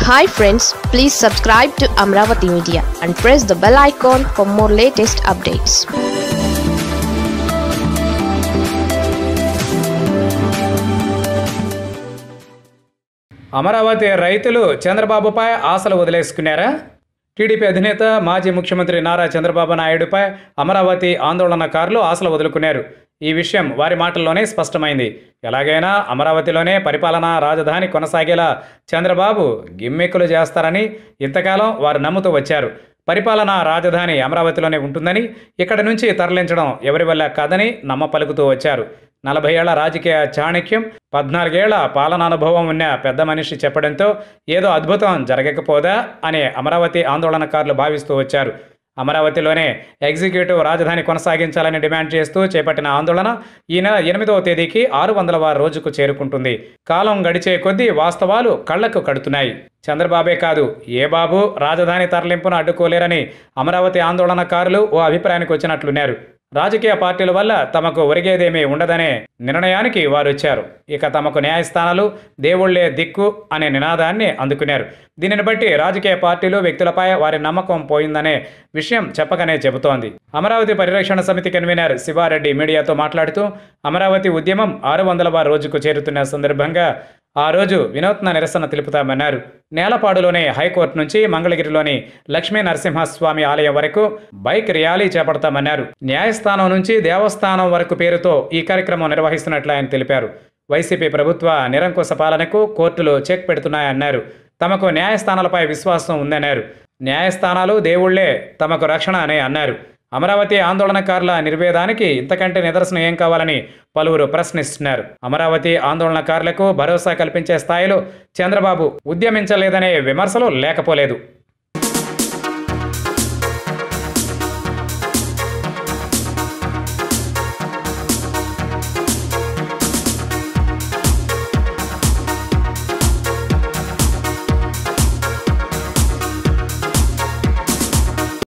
hi friends please subscribe to Amaravati media and press the bell icon for more latest updates Amaravati రైతులు చంద్రబాబుపై ఆశలు వదిలేసుకున్నారా TDP అధినేత మాజీ ముఖ్యమంత్రి నారా చంద్రబాబు నాయుడుపై అమరావతి ఆందోళనకారులు ఆశలు వదులుకున్నారు ఈ విషయం వారి మాటల్లోనే స్పష్టమైంది ఎలాగైనా అమరావతిలోనే పరిపాలనా రాజధాని కొనసాగేలా చంద్రబాబు గిమ్మెక్కులు చేస్తారని ఇంతకాలం వారు నమ్ముతూ వచ్చారు పరిపాలనా రాజధాని అమరావతిలోనే ఉంటుందని ఇక్కడ నుంచి తరలించడం ఎవరి వల్ల కాదని నమ్మ పలుకుతూ వచ్చారు నలభై ఏళ్ల రాజకీయ చాణక్యం పద్నాలుగేళ్ల పాలనానుభవం ఉన్న పెద్ద మనిషి చెప్పడంతో ఏదో అద్భుతం జరగకపోదా అని అమరావతి ఆందోళనకారులు భావిస్తూ వచ్చారు అమరావతిలోనే ఎగ్జిక్యూటివ్ రాజధాని కొనసాగించాలని డిమాండ్ చేస్తూ చేపట్టిన ఆందోళన ఈ నెల ఎనిమిదవ తేదీకి ఆరు వందల రోజుకు చేరుకుంటుంది కాలం గడిచే కొద్దీ వాస్తవాలు కళ్లకు కడుతున్నాయి చంద్రబాబే కాదు ఏ బాబు రాజధాని తరలింపును అడ్డుకోలేరని అమరావతి ఆందోళనకారులు ఓ అభిప్రాయానికి వచ్చినట్లున్నారు రాజకీయ పార్టీల వల్ల తమకు ఒరిగేదేమీ ఉండదనే నిర్ణయానికి వారు వచ్చారు ఇక తమకు న్యాయస్థానాలు దేవుళ్లే దిక్కు అనే నినాదాన్ని అందుకున్నారు దీనిని బట్టి రాజకీయ పార్టీలు వ్యక్తులపై వారి నమ్మకం పోయిందనే విషయం చెప్పకనే చెబుతోంది అమరావతి పరిరక్షణ సమితి కన్వీనర్ శివారెడ్డి మీడియాతో మాట్లాడుతూ అమరావతి ఉద్యమం ఆరు వందల రోజుకు చేరుతున్న సందర్భంగా ఆ రోజు వినూత్న నిరసన తెలుపుతామన్నారు నేలపాడులోని హైకోర్టు నుంచి మంగళగిరిలోని లక్ష్మీ నరసింహస్వామి ఆలయం వరకు బైక్ ర్యాలీ చేపడతామన్నారు న్యాయస్థానం నుంచి దేవస్థానం వరకు పేరుతో ఈ కార్యక్రమం నిర్వహిస్తున్నట్లు ఆయన తెలిపారు వైసీపీ ప్రభుత్వ నిరంకుశ పాలనకు కోర్టులు చెక్ పెడుతున్నాయన్నారు తమకు న్యాయస్థానాలపై విశ్వాసం ఉందన్నారు న్యాయస్థానాలు దేవుళ్లే తమకు రక్షణ అని అన్నారు అమరావతి ఆందోళనకారుల నిర్వేదానికి ఇంతకంటే నిదర్శనం ఏం కావాలని పలువురు ప్రశ్నిస్తున్నారు అమరావతి ఆందోళనకారులకు భరోసా కల్పించే స్థాయిలో చంద్రబాబు ఉద్యమించలేదనే విమర్శలు లేకపోలేదు